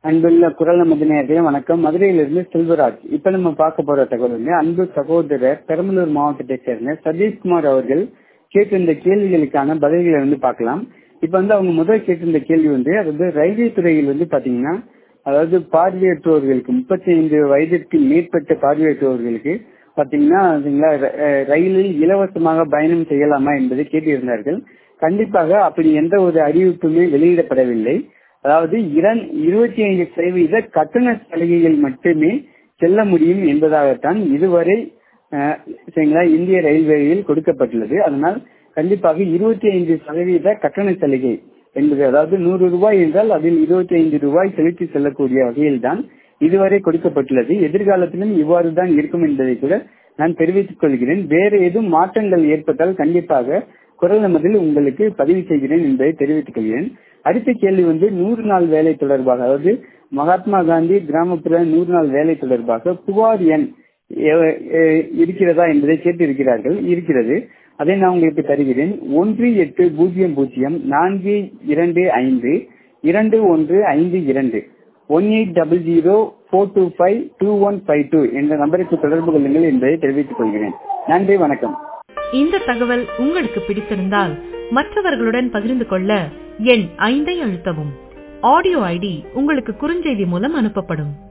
அன்புள்ள குரல் நமது நேர்களே வணக்கம் மதுரையிலிருந்து செல்வராஜ் இப்ப நம்ம பார்க்க போற தகவல் வந்து அன்பு சகோதரர் பெரம்பலூர் மாவட்டத்தை சேர்ந்த சதீஷ்குமார் அவர்கள் கேட்டிருந்த கேள்விகளுக்கான பதில்களை வந்து பார்க்கலாம் இப்ப வந்து அவங்க முதல் கேட்டிருந்த கேள்வி வந்து அதாவது ரயில்வே துறையில் வந்து பாத்தீங்கன்னா அதாவது பார்வையற்றோர்களுக்கு முப்பத்தி ஐந்து வயதிற்கு மேற்பட்ட பார்வையற்றோர்களுக்கு பாத்தீங்கன்னா அதுங்களா, ர- அஹ், ரயிலில் இலவசமாக பயணம் செய்யலாமா என்பதை கேட்டிருந்தார்கள் கண்டிப்பாக அப்படி எந்த ஒரு அறிவிப்புமே வெளியிடப்படவில்லை அதாவது இரண் இருபத்தி ஐந்து சதவீத கட்டண சலுகைகள் மட்டுமே செல்ல முடியும் என்பதாகத்தான் இதுவரை அஹ், சரிங்களா இந்திய ரயில்வேயில் கொடுக்கப்பட்டுள்ளது அதனால் கண்டிப்பாக இருபத்தி ஐந்து சதவீத கட்டண சலுகை என்பது அதாவது நூறு ரூபாய் என்றால் அதில் இருபத்தி ஐந்து ரூபாய் செலுத்தி செல்லக்கூடிய வகையில்தான் இதுவரை கொடுக்கப்பட்டுள்ளது எதிர்காலத்திலும் இவ்வாறு தான் இருக்கும் என்பதை கூட நான் தெரிவித்துக் கொள்கிறேன் வேறு ஏதும் மாற்றங்கள் ஏற்பட்டால் கண்டிப்பாக குரல் நமதில் உங்களுக்கு பதிவு செய்கிறேன் என்பதை தெரிவித்துக் கொள்கிறேன் அடுத்த கேள்வி வந்து நூறு நாள் வேலை தொடர்பாக அதாவது மகாத்மா காந்தி கிராமப்புற நூறு நாள் வேலை தொடர்பாக புகார் எண் எ- எ- இருக்கிறதா என்பதை கேட்டிருக்கிறார்கள் இருக்கிறது அதை நான் உங்களுக்கு தருகிறேன் ஒன்று எட்டு பூஜ்ஜியம் பூஜ்ஜியம் நான்கு இரண்டு ஐந்து இரண்டு ஒன்று ஐந்து இரண்டு one eight double zero four two five two one five two என்ற நம்பருக்கு தொடர்பு கொள்ளுங்கள் என்பதை தெரிவித்துக் கொள்கிறேன் நன்றி வணக்கம் இந்த தகவல் உங்களுக்கு பிடித்திருந்தால் மற்றவர்களுடன் பகிர்ந்து கொள்ள எண் ஐந்தை அழுத்தவும் ஆடியோ ஐடி உங்களுக்கு குறுஞ்செய்தி மூலம் அனுப்பப்படும்